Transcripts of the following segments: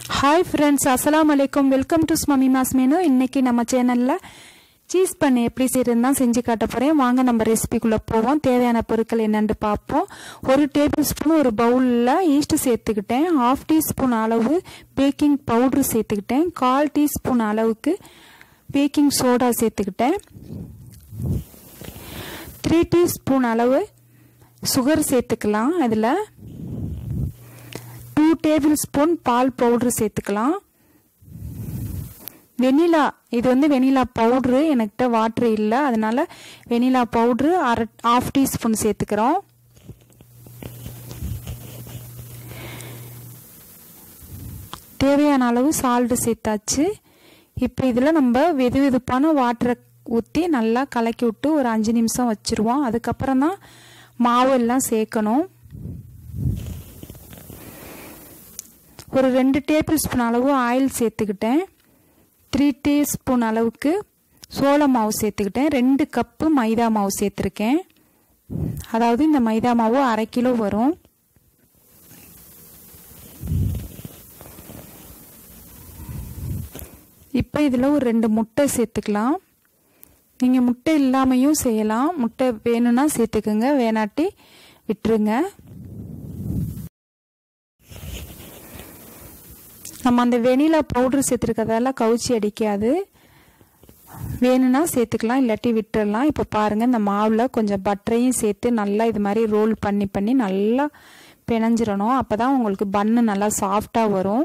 hi friends அஸ்ஸலாமு அலைக்கும் welcome to ஸ்மமிமாஸ் menu இன்னைக்கு நம்ம சேனலில் சீஸ் பண்ணு எப்படி செய்யறதுன்னு தான் செஞ்சு காட்ட போகிறேன் வாங்க நம்ம ரெசிபிக்குள்ளே போவோம் தேவையான பொருட்கள் என்னென்னு பார்ப்போம் ஒரு டேபிள் ஸ்பூன் ஒரு பவுலில் ஈஸ்ட் சேர்த்துக்கிட்டேன் ஹாஃப் டீஸ்பூன் அளவு பேக்கிங் பவுட்ரு சேர்த்துக்கிட்டேன் கால் டீஸ்பூன் அளவுக்கு பேக்கிங் சோடா சேர்த்துக்கிட்டேன் த்ரீ டீஸ்பூன் அளவு சுகர் சேர்த்துக்கலாம் அதில் டூ டேபிள் ஸ்பூன் பால் பவுட்ரு சேர்த்துக்கலாம் வெனிலா இது வந்து வெனிலா பவுட்ரு என்கிட்ட வாட்ரு இல்லை அதனால வெனிலா பவுட்ரு அரை ஆஃப் டீஸ்பூன் சேர்த்துக்கிறோம் தேவையான அளவு சால்ட்டு சேர்த்தாச்சு இப்போ இதில் நம்ம வெது வெதுப்பான வாட்டரை ஊற்றி நல்லா கலக்கி விட்டு ஒரு அஞ்சு நிமிஷம் வச்சுருவோம் அதுக்கப்புறம் தான் மாவு எல்லாம் சேர்க்கணும் ஒரு ரெண்டு டேபிள் ஸ்பூன் அளவு ஆயில் சேர்த்துக்கிட்டேன் த்ரீ டீஸ்பூன் அளவுக்கு சோள மாவு சேர்த்துக்கிட்டேன் ரெண்டு கப்பு மைதா மாவு சேர்த்துருக்கேன் அதாவது இந்த மைதா மாவு அரை கிலோ வரும் இப்போ இதில் ஒரு ரெண்டு முட்டை சேர்த்துக்கலாம் நீங்கள் முட்டை இல்லாமையும் செய்யலாம் முட்டை வேணும்னா சேர்த்துக்குங்க வேணாட்டி விட்டுருங்க நம்ம அந்த வெனிலா பவுட்ரு சேர்த்துருக்கிறதால கவுச்சி அடிக்காது வேணும்னா சேர்த்துக்கலாம் இல்லாட்டி விட்டுடலாம் இப்போ பாருங்கள் இந்த மாவில் கொஞ்சம் பட்டரையும் சேர்த்து நல்லா இது மாதிரி ரோல் பண்ணி பண்ணி நல்லா பிணைஞ்சிடணும் அப்போ தான் உங்களுக்கு பன்னு நல்லா சாஃப்டாக வரும்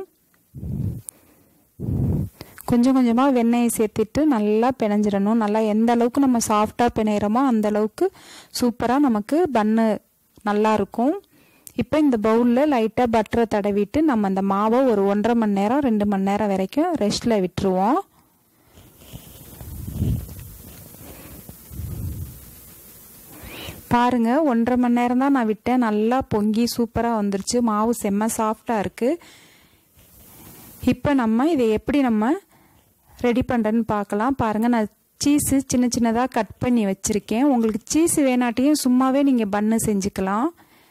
கொஞ்சம் கொஞ்சமாக வெண்ணெயை சேர்த்துட்டு நல்லா பிணைஞ்சிடணும் நல்லா எந்த அளவுக்கு நம்ம சாஃப்டாக பிணையிறோமோ அந்த அளவுக்கு சூப்பராக நமக்கு பன்னு நல்லா இருக்கும் இப்போ இந்த பவுலில் லைட்டாக பட்டரை தடவிட்டு நம்ம அந்த மாவை ஒரு ஒன்றரை மணி நேரம் ரெண்டு மணி நேரம் வரைக்கும் ரெஸ்ட்டில் விட்டுருவோம் பாருங்க ஒன்றரை மணி நேரம் தான் நான் விட்டேன் நல்லா பொங்கி சூப்பராக வந்துருச்சு மாவு செம்ம சாஃப்டாக இருக்குது இப்போ நம்ம இதை எப்படி நம்ம ரெடி பண்ணுறேன்னு பார்க்கலாம் பாருங்கள் நான் சீஸு சின்ன சின்னதாக கட் பண்ணி வச்சுருக்கேன் உங்களுக்கு சீஸ் வேணாட்டியும் சும்மாவே நீங்கள் பன்னு செஞ்சுக்கலாம்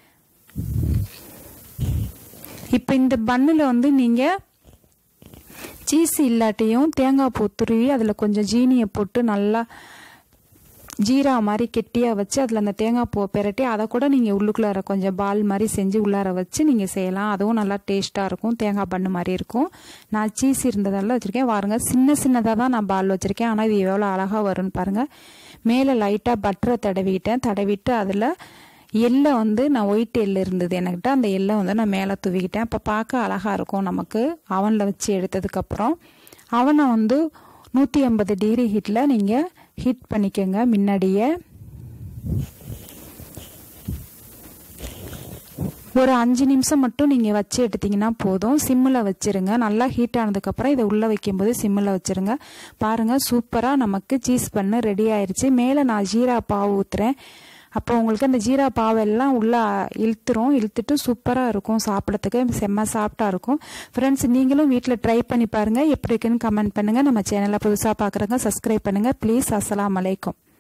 இப்போ இந்த பன்னில் வந்து நீங்கள் சீஸ் இல்லாட்டியும் தேங்காய் பூ துருவி அதில் கொஞ்சம் ஜீனியை போட்டு நல்லா ஜீரா மாதிரி கெட்டியாக வச்சு அதில் அந்த தேங்காய் பூவை பெரட்டி அதை கூட நீங்கள் உள்ளுக்குள்ளார கொஞ்சம் பால் மாதிரி செஞ்சு உள்ளார வச்சு நீங்கள் செய்யலாம் அதுவும் நல்லா டேஸ்ட்டாக இருக்கும் தேங்காய் பண்ணு மாதிரி இருக்கும் நான் சீஸ் இருந்ததெல்லாம் வச்சுருக்கேன் பாருங்க சின்ன சின்னதாக தான் நான் பால் வச்சுருக்கேன் ஆனால் இது எவ்வளோ அழகாக வரும்னு பாருங்கள் மேலே லைட்டாக பட்டரை தடவிட்டேன் தடவிட்டு அதில் எள்ளை வந்து நான் ஒயிட் எள்ளு இருந்தது என்கிட்ட அந்த எள்ளை வந்து நான் மேலே தூவிக்கிட்டேன் அப்போ பார்க்க அழகாக இருக்கும் நமக்கு அவனில் வச்சு எடுத்ததுக்கப்புறம் அவனை வந்து நூற்றி ஐம்பது டிகிரி ஹீட்டில் நீங்கள் ஹீட் பண்ணிக்கோங்க முன்னாடியே ஒரு அஞ்சு நிமிஷம் மட்டும் நீங்கள் வச்சு எடுத்தீங்கன்னா போதும் சிம்மில் வச்சுருங்க நல்லா ஹீட் ஆனதுக்கப்புறம் இதை உள்ளே வைக்கும்போது சிம்மில் வச்சுருங்க பாருங்கள் சூப்பராக நமக்கு சீஸ் பண்ணு ரெடி ஆயிடுச்சு மேலே நான் ஜீரா பாவு ஊற்றுறேன் அப்போ உங்களுக்கு அந்த ஜீரா பாவெல்லாம் உள்ளே இழுத்துரும் இழுத்துட்டு சூப்பராக இருக்கும் சாப்பிட்றதுக்கு செம்ம சாஃப்டாக இருக்கும் ஃப்ரெண்ட்ஸ் நீங்களும் வீட்டில் ட்ரை பண்ணி பாருங்கள் எப்படி இருக்குன்னு கமெண்ட் பண்ணுங்கள் நம்ம சேனலை புதுசாக பார்க்குறவங்க சப்ஸ்கிரைப் பண்ணுங்கள் ப்ளீஸ் அஸ்லாம் அலைக்கும்